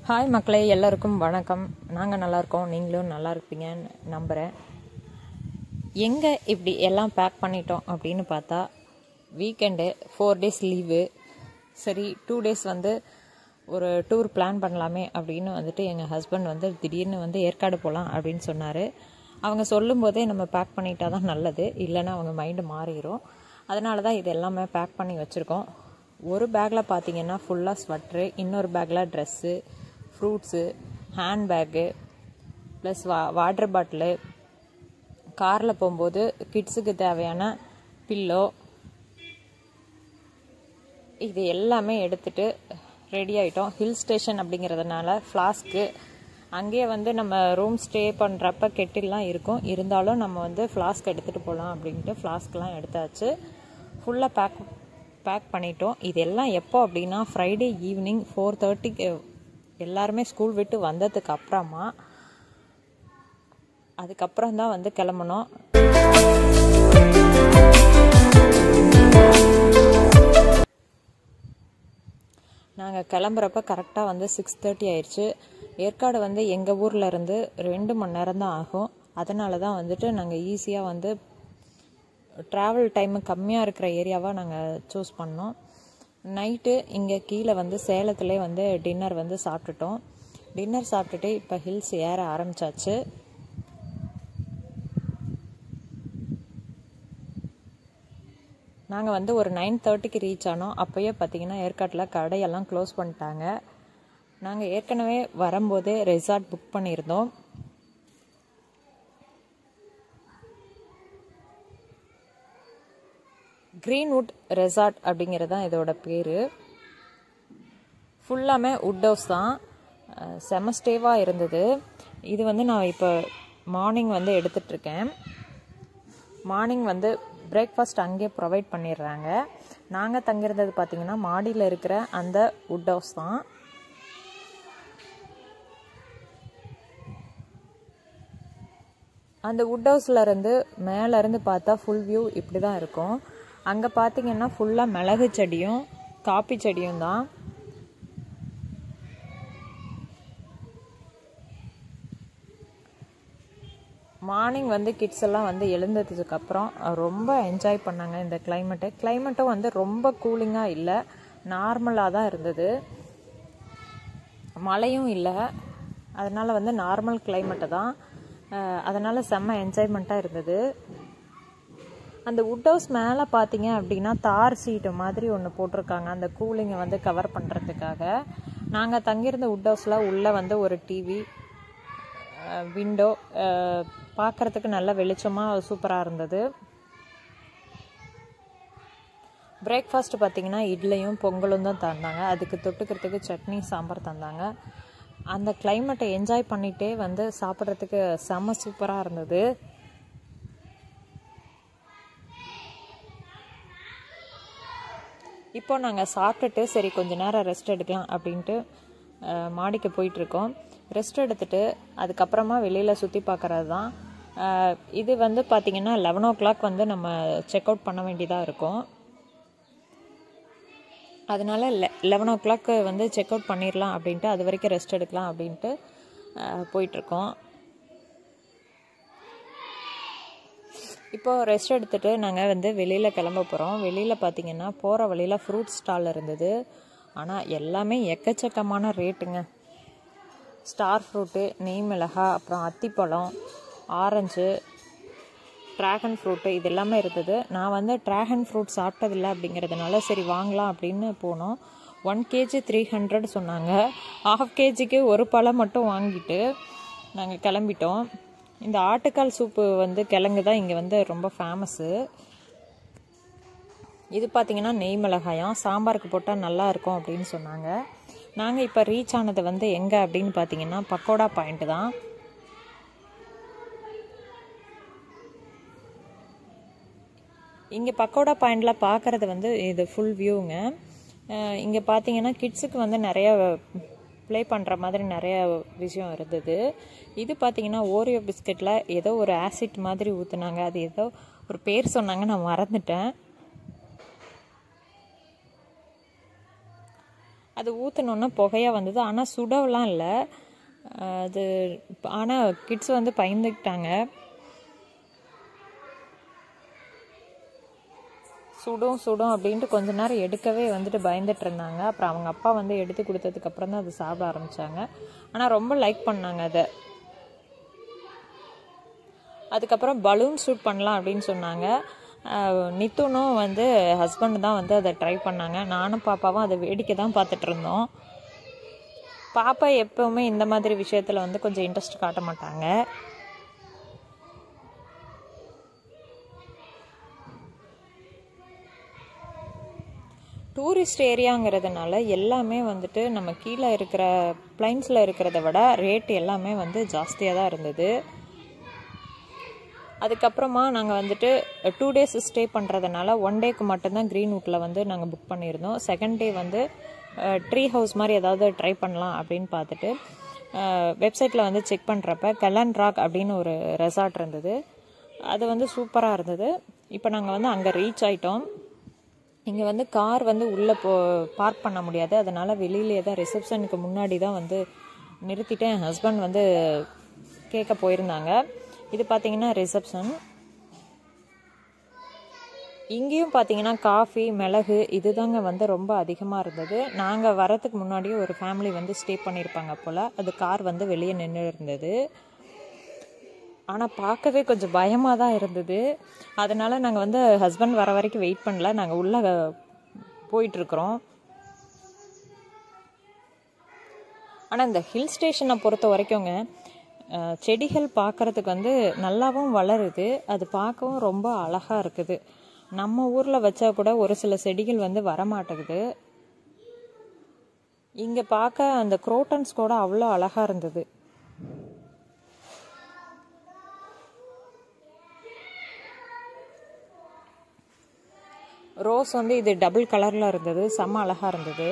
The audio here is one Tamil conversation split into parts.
ஹாய் மக்களே எல்லாருக்கும் வணக்கம் நாங்கள் நல்லா இருக்கோம் நீங்களும் நல்லா இருப்பீங்கன்னு நம்புகிறேன் எங்கே இப்படி எல்லாம் பேக் பண்ணிட்டோம் அப்படின்னு பார்த்தா வீக்கெண்டு ஃபோர் டேஸ் லீவு சரி டூ டேஸ் வந்து ஒரு டூர் பிளான் பண்ணலாமே அப்படின்னு வந்துட்டு எங்கள் ஹஸ்பண்ட் வந்து திடீர்னு வந்து ஏற்காடு போகலாம் அப்படின்னு சொன்னார் அவங்க சொல்லும்போதே நம்ம பேக் பண்ணிட்டா தான் நல்லது இல்லைன்னா அவங்க மைண்டு மாறிடும் அதனால தான் இது எல்லாமே பேக் பண்ணி வச்சுருக்கோம் ஒரு பேக்கில் பார்த்தீங்கன்னா ஃபுல்லாக ஸ்வெட்ரு இன்னொரு பேக்கில் dress fruits hand bag plus வா வாட்டர் பாட்டிலு காரில் போகும்போது கிட்ஸுக்கு தேவையான பில்லோ இது எல்லாமே எடுத்துட்டு ரெடி ஆகிட்டோம் ஹில் ஸ்டேஷன் அப்படிங்கிறதுனால ஃப்ளாஸ்க்கு அங்கேயே வந்து நம்ம ரூம் ஸ்டே பண்ணுறப்ப கெட்டில்லாம் இருக்கும் இருந்தாலும் நம்ம வந்து ஃப்ளாஸ்க் எடுத்துகிட்டு போகலாம் அப்படின்ட்டு ஃப்ளாஸ்க்லாம் எடுத்தாச்சு ஃபுல்லாக பேக் பேக் பண்ணிட்டோம் இது எல்லாம் எப்போ அப்படின்னா ஃப்ரைடே ஈவினிங் ஃபோர் தேர்ட்டிக்கு எல்லாருமே ஸ்கூல் விட்டு வந்ததுக்கு அப்புறமா அதுக்கப்புறம் தான் வந்து கிளம்பணும் நாங்கள் கிளம்புறப்ப கரெக்டாக வந்து சிக்ஸ் தேர்ட்டி ஆயிடுச்சு ஏற்காடு வந்து எங்கள் ஊரில் இருந்து ரெண்டு மணி நேரம் தான் ஆகும் அதனால தான் வந்துட்டு நாங்கள் ஈஸியாக வந்து ட்ராவல் டைமு கம்மியாக இருக்கிற ஏரியாவாக நாங்கள் சூஸ் பண்ணோம் நைட்டு இங்கே கீழே வந்து சேலத்துலேயே வந்து டின்னர் வந்து சாப்பிட்டுட்டோம் டின்னர் சாப்பிட்டுட்டு இப்போ ஹில்ஸ் ஏற ஆரம்பிச்சாச்சு நாங்கள் வந்து ஒரு நைன் தேர்ட்டிக்கு ரீச் ஆனோம் அப்போயே பார்த்தீங்கன்னா ஏற்காட்டில் கடையெல்லாம் க்ளோஸ் பண்ணிட்டாங்க நாங்கள் ஏற்கனவே வரும்போதே ரெசார்ட் புக் பண்ணியிருந்தோம் க்ரீன்வுட் ரெசார்ட் அப்படிங்கிறது தான் இதோட பேர் ஃபுல்லாமே உட் ஹவுஸ் தான் செம ஸ்டேவாக இருந்தது இது வந்து நான் இப்போ மார்னிங் வந்து எடுத்துட்ருக்கேன் மார்னிங் வந்து பிரேக்ஃபாஸ்ட் அங்கேயே ப்ரொவைட் பண்ணிடுறாங்க நாங்கள் தங்கியிருந்தது பார்த்திங்கன்னா மாடியில் இருக்கிற அந்த உட் ஹவுஸ் தான் அந்த உட் ஹவுஸில் இருந்து மேலேருந்து பார்த்தா ஃபுல் வியூ இப்படி தான் இருக்கும் அங்கே பார்த்தீங்கன்னா ஃபுல்லாக மிளகு செடியும் காப்பி செடியும் தான் மார்னிங் வந்து கிட்ஸ் எல்லாம் வந்து எழுந்ததுக்கப்புறம் ரொம்ப என்ஜாய் பண்ணாங்க இந்த கிளைமேட்டு கிளைமேட்டும் வந்து ரொம்ப கூலிங்காக இல்லை நார்மலாக தான் இருந்தது மழையும் இல்லை அதனால் வந்து நார்மல் கிளைமேட்டு தான் அதனால் செம்ம என்ஜாய்மெண்ட்டாக இருந்தது அந்த உட் ஹவுஸ் மேலே பார்த்தீங்க அப்படின்னா தார் சீட்டு மாதிரி ஒன்று போட்டிருக்காங்க அந்த கூலிங்கை வந்து கவர் பண்ணுறதுக்காக நாங்கள் தங்கியிருந்த உட் ஹவுஸில் உள்ளே வந்து ஒரு டிவி விண்டோ பார்க்குறதுக்கு நல்ல வெளிச்சமாக சூப்பராக இருந்தது பிரேக்ஃபாஸ்ட் பார்த்திங்கன்னா இட்லியும் பொங்கலும் தான் தந்தாங்க அதுக்கு தொட்டுக்கிறதுக்கு சட்னி சாம்பார் தந்தாங்க அந்த கிளைமேட்டை என்ஜாய் பண்ணிகிட்டே வந்து சாப்பிட்றதுக்கு செம்ம சூப்பராக இருந்தது இப்போ நாங்கள் சாப்பிட்டுட்டு சரி கொஞ்ச நேரம் ரெஸ்ட் எடுக்கலாம் அப்படின்ட்டு மாடிக்கு போயிட்டுருக்கோம் ரெஸ்ட் எடுத்துட்டு அதுக்கப்புறமா வெளியில் சுற்றி பார்க்குறது தான் இது வந்து பார்த்திங்கன்னா லெவன் ஓ கிளாக் வந்து நம்ம செக் அவுட் பண்ண வேண்டியதாக இருக்கும் அதனால் லெ லெவன் ஓ கிளாக் வந்து செக் அவுட் பண்ணிடலாம் அப்படின்ட்டு அது வரைக்கும் ரெஸ்ட் எடுக்கலாம் அப்படின்ட்டு போயிட்டுருக்கோம் இப்போது ரெஸ்ட் எடுத்துகிட்டு நாங்கள் வந்து வெளியில் கிளம்ப போகிறோம் வெளியில் பார்த்திங்கன்னா போகிற வழியில் ஃப்ரூட் ஸ்டால் இருந்தது ஆனால் எல்லாமே எக்கச்சக்கமான ரேட்டுங்க ஸ்டார் ஃப்ரூட்டு நெய் மிளகா அப்புறம் அத்திப்பழம் ஆரஞ்சு ட்ராகன் ஃப்ரூட்டு இது எல்லாமே இருந்தது நான் வந்து ட்ராகன் ஃப்ரூட் சாப்பிட்டதில்லை அப்படிங்கிறதுனால சரி வாங்கலாம் அப்படின்னு போனோம் ஒன் கேஜி த்ரீ ஹண்ட்ரட் சொன்னாங்க ஆஃப் கேஜிக்கு ஒரு பழம் மட்டும் வாங்கிட்டு நாங்கள் கிளம்பிட்டோம் இந்த ஆட்டுக்கால் சூப்பு வந்து கிழங்கு தான் இங்கே வந்து ரொம்ப ஃபேமஸ்ஸு இது பார்த்திங்கன்னா நெய் மிளகாயம் சாம்பாருக்கு போட்டால் நல்லா இருக்கும் அப்படின்னு சொன்னாங்க நாங்கள் இப்போ ரீச் ஆனது வந்து எங்கே அப்படின்னு பார்த்தீங்கன்னா பக்கோடா பாயிண்ட் தான் இங்கே பக்கோடா பாயிண்டில் பார்க்குறது வந்து இது ஃபுல் வியூங்க இங்கே பார்த்தீங்கன்னா கிட்ஸுக்கு வந்து நிறைய ப்ளே பண்ணுற மாதிரி நிறைய விஷயம் இருந்தது இது பார்த்தீங்கன்னா ஓரியோ பிஸ்கட்டில் ஏதோ ஒரு ஆசிட் மாதிரி ஊற்றுனாங்க அது ஏதோ ஒரு பேர் சொன்னாங்க நான் மறந்துட்டேன் அது ஊற்றினோன்னா புகையாக வந்தது ஆனால் சுடவெல்லாம் இல்லை அது ஆனால் கிட்ஸ் வந்து பயந்துக்கிட்டாங்க சுடும் சுடும் அப்படின்ட்டு கொஞ்ச நேரம் எடுக்கவே வந்துட்டு பயந்துட்டு இருந்தாங்க அப்புறம் அவங்க அப்பா வந்து எடுத்து கொடுத்ததுக்கு அப்புறம் தான் அது சாப்பிட ஆரம்பிச்சாங்க ஆனால் ரொம்ப லைக் பண்ணாங்க அதை அதுக்கப்புறம் பலூன் ஷூட் பண்ணலாம் அப்படின்னு சொன்னாங்க அஹ் நித்துனும் வந்து ஹஸ்பண்ட் தான் வந்து அதை ட்ரை பண்ணாங்க நானும் பாப்பாவும் அதை வேடிக்கை தான் பார்த்துட்டு இருந்தோம் பாப்பா எப்பவுமே இந்த மாதிரி விஷயத்தில் வந்து கொஞ்சம் இன்ட்ரெஸ்ட் காட்ட மாட்டாங்க டூரிஸ்ட் ஏரியாங்கிறதுனால எல்லாமே வந்துட்டு நம்ம கீழே இருக்கிற பிளைன்ஸில் இருக்கிறத விட ரேட் எல்லாமே வந்து ஜாஸ்தியாக தான் இருந்தது அதுக்கப்புறமா நாங்கள் வந்துட்டு டூ டேஸ் ஸ்டே பண்ணுறதுனால ஒன் டேக்கு மட்டும்தான் க்ரீன்வுட்டில் வந்து நாங்கள் புக் பண்ணியிருந்தோம் செகண்ட் டே வந்து ட்ரீ ஹவுஸ் மாதிரி ஏதாவது ட்ரை பண்ணலாம் அப்படின்னு பார்த்துட்டு வெப்சைட்டில் வந்து செக் பண்ணுறப்ப கலன் ராக் அப்படின்னு ஒரு ரெசார்ட் இருந்தது அது வந்து சூப்பராக இருந்தது இப்போ நாங்கள் வந்து அங்கே ரீச் ஆயிட்டோம் இங்கே வந்து கார் வந்து உள்ளே போ பார்க் பண்ண முடியாது அதனால் வெளியிலே தான் ரிசப்ஷனுக்கு முன்னாடி தான் வந்து நிறுத்திட்டு என் ஹஸ்பண்ட் வந்து கேட்க போயிருந்தாங்க இது பார்த்தீங்கன்னா ரிசப்ஷன் இங்கேயும் பார்த்தீங்கன்னா காஃபி மிளகு இதுதாங்க வந்து ரொம்ப அதிகமாக இருந்தது நாங்கள் வரத்துக்கு முன்னாடியே ஒரு ஃபேமிலி வந்து ஸ்டே பண்ணியிருப்பாங்க போல் அது கார் வந்து வெளியே நின்று இருந்தது ஆனால் பார்க்கவே கொஞ்சம் பயமாக தான் இருந்தது அதனால் நாங்கள் வந்து ஹஸ்பண்ட் வர வரைக்கும் வெயிட் பண்ணல நாங்கள் உள்ளே போயிட்டுருக்குறோம் ஆனால் இந்த ஹில் ஸ்டேஷனை பொறுத்த வரைக்குங்க அஹ், செடிகள் பார்க்கறதுக்கு வந்து நல்லாவும் வளருது அது பார்க்கவும் ரொம்ப அழகாக இருக்குது நம்ம ஊரில் வச்சா கூட ஒரு சில செடிகள் வந்து வரமாட்டேங்குது இங்கே பார்க்க அந்த குரோட்டன்ஸ் கூட அவ்வளோ அழகாக இருந்தது ரோஸ் வந்து இது டபுள் கலரில் இருந்தது செம்ம அழகாக இருந்தது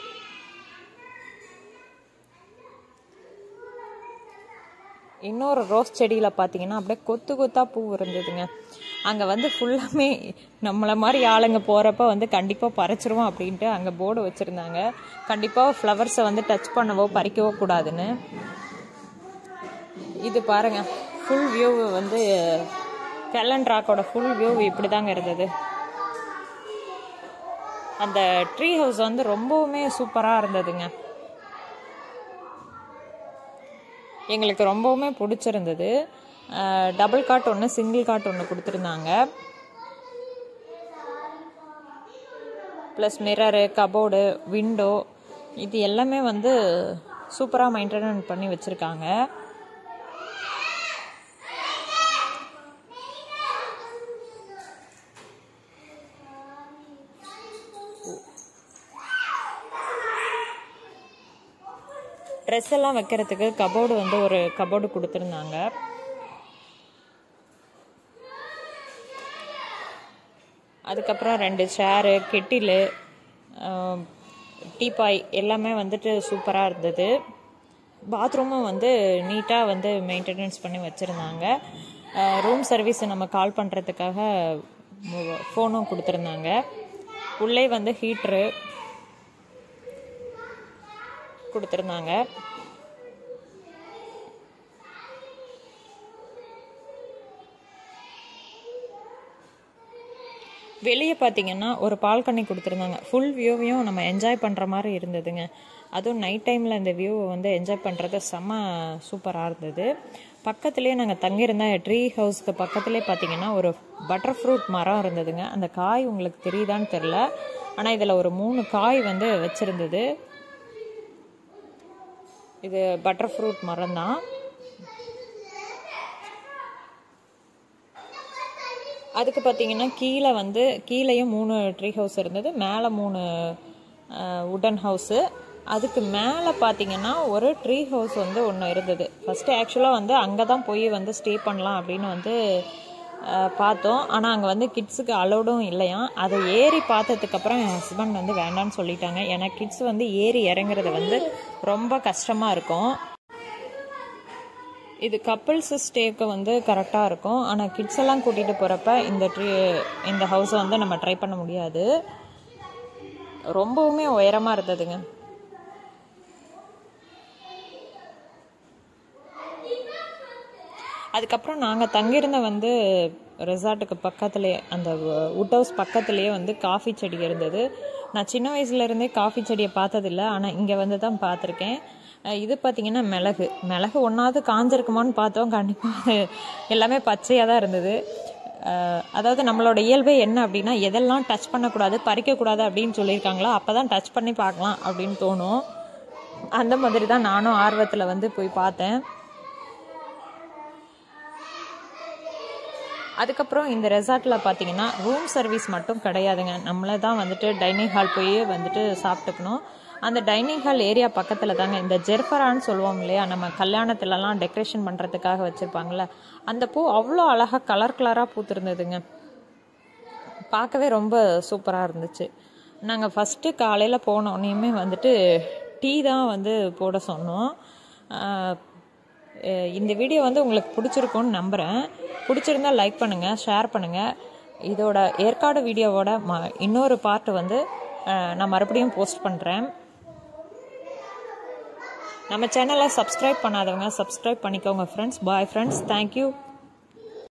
இன்னொரு ரோஸ் செடியில் பார்த்தீங்கன்னா அப்படியே கொத்து கொத்தா பூ இருந்ததுங்க அங்கே வந்து ஃபுல்லாமே நம்மளை மாதிரி ஆளுங்க போகிறப்ப வந்து கண்டிப்பாக பறிச்சிருவோம் அப்படின்ட்டு அங்கே போர்டு வச்சுருந்தாங்க கண்டிப்பாக ஃப்ளவர்ஸை வந்து டச் பண்ணவோ பறிக்கவோ கூடாதுன்னு இது பாருங்க ஃபுல் வியூ வந்து கெல்லன் ராக்கோட ஃபுல் வியூ இப்படி தாங்க இருந்தது அந்த ட்ரீ ஹவுஸ் வந்து ரொம்பவுமே சூப்பராக இருந்ததுங்க எங்களுக்கு ரொம்பவுமே பிடிச்சிருந்தது டபுள் காட் ஒன்று சிங்கிள் காட் ஒன்று கொடுத்துருந்தாங்க ப்ளஸ் மிரரு கபோர்டு விண்டோ இது எல்லாமே வந்து சூப்பராக மெயின்டைன் பண்ணி வச்சுருக்காங்க ட்ரெஸ் எல்லாம் வைக்கிறதுக்கு கபோர்டு வந்து ஒரு கபோர்டு கொடுத்துருந்தாங்க அதுக்கப்புறம் ரெண்டு சேரு கெட்டிலு டீபாய் எல்லாமே வந்துட்டு சூப்பராக இருந்தது பாத்ரூமும் வந்து நீட்டாக வந்து மெயின்டெனன்ஸ் பண்ணி வச்சுருந்தாங்க ரூம் சர்வீஸ் நம்ம கால் பண்ணுறதுக்காக ஃபோனும் கொடுத்துருந்தாங்க உள்ளே வந்து ஹீட்ரு கொடுத்துருந்தாங்க வெளியே பார்த்தீங்கன்னா ஒரு பால்கனி கொடுத்துருந்தாங்க ஃபுல் வியூவையும் நம்ம என்ஜாய் பண்ணுற மாதிரி இருந்ததுங்க அதுவும் நைட் டைமில் இந்த வியூவை வந்து என்ஜாய் பண்ணுறது செம்ம சூப்பராக இருந்தது பக்கத்துலேயே நாங்கள் தங்கியிருந்த ட்ரீ ஹவுஸ்க்கு பக்கத்துலேயே பார்த்தீங்கன்னா ஒரு பட்டர் ஃப்ரூட் மரம் இருந்ததுங்க அந்த காய் உங்களுக்கு தெரியுதான்னு தெரில ஆனால் இதில் ஒரு மூணு காய் வந்து வச்சுருந்தது இது பட்டர் ஃப்ரூட் மரம் தான் அதுக்கு பார்த்தீங்கன்னா கீழே வந்து கீழேயும் மூணு ட்ரீ ஹவுஸ் இருந்தது மேலே மூணு உடன் ஹவுஸு அதுக்கு மேலே பார்த்தீங்கன்னா ஒரு ட்ரீ ஹவுஸ் வந்து ஒன்று இருந்தது ஃபஸ்ட்டு ஆக்சுவலாக வந்து அங்கே தான் போய் வந்து ஸ்டே பண்ணலாம் அப்படின்னு வந்து அஹ், பார்த்தோம் ஆனால் அங்கே வந்து கிட்ஸுக்கு அலோடும் இல்லையா அதை ஏறி பார்த்ததுக்கப்புறம் என் ஹஸ்பண்ட் வந்து வேண்டாம்னு சொல்லிட்டாங்க ஏன்னா கிட்ஸ் வந்து ஏறி இறங்குறது வந்து ரொம்ப கஷ்டமாக இருக்கும் இது கப்பிள்ஸ் ஸ்டேக்கு வந்து கரெக்டாக இருக்கும் ஆனால் கிட்ஸ் எல்லாம் கூட்டிகிட்டு போகிறப்ப இந்த ட்ரீ இந்த ஹவுஸை வந்து நம்ம ட்ரை பண்ண முடியாது ரொம்பவுமே உயரமாக இருந்ததுங்க அதுக்கப்புறம் நாங்கள் தங்கியிருந்த வந்து ரெசார்ட்டுக்கு பக்கத்துலேயே அந்த உட் ஹவுஸ் பக்கத்துலேயே வந்து காஃபி செடி இருந்தது நான் சின்ன வயசுலேருந்தே காஃபி செடியை பார்த்ததில்ல ஆனால் இங்கே வந்து தான் பார்த்துருக்கேன் அஹ் இது பார்த்தீங்கன்னா மிளகு மிளகு ஒன்றாவது காஞ்சிருக்குமான்னு பார்த்தோம் கண்டிப்பாக எல்லாமே பச்சையாக தான் இருந்தது அஹ் அதாவது நம்மளோட இயல்பே என்ன அப்படின்னா எதெல்லாம் டச் பண்ணக்கூடாது பறிக்கக்கூடாது அப்படின்னு சொல்லியிருக்காங்களோ அப்போ தான் டச் பண்ணி பார்க்கலாம் அப்படின்னு தோணும் அந்த மாதிரி தான் நானும் ஆர்வத்தில் வந்து போய் பார்த்தேன் அதுக்கப்புறம் இந்த ரெசார்ட்டில் பார்த்தீங்கன்னா ரூம் சர்வீஸ் மட்டும் கிடையாதுங்க நம்மளே தான் வந்துட்டு டைனிங் ஹால் போய் வந்துட்டு சாப்பிட்டுக்கணும் அந்த டைனிங் ஹால் ஏரியா பக்கத்தில் தாங்க இந்த ஜெர்ஃபரான்னு சொல்லுவோம் இல்லையா நம்ம கல்யாணத்துலலாம் டெக்கரேஷன் பண்ணுறதுக்காக வச்சுருப்பாங்கள்ல அந்த பூ அவ்வளோ அழகாக கலர் கலராக பூத்திருந்ததுங்க பார்க்கவே ரொம்ப சூப்பராக இருந்துச்சு நாங்கள் ஃபஸ்ட்டு காலையில் போனோடனேயுமே வந்துட்டு டீ தான் வந்து போட சொன்னோம் ஆஹ் அஹ் இந்த வீடியோ வந்து உங்களுக்கு பிடிச்சிருக்கும்னு நம்புகிறேன் பிடிச்சிருந்தா லைக் பண்ணுங்கள் ஷேர் பண்ணுங்கள் இதோட ஏற்காடு வீடியோவோட ம இன்னொரு பார்ட் வந்து அஹ் நான் மறுபடியும் போஸ்ட் பண்ணுறேன் நம்ம சேனலை சப்ஸ்கிரைப் பண்ணாதவங்க சப்ஸ்கிரைப் பண்ணிக்கோங்க ஃப்ரெண்ட்ஸ் பாய் ஃப்ரெண்ட்ஸ் தேங்க்யூ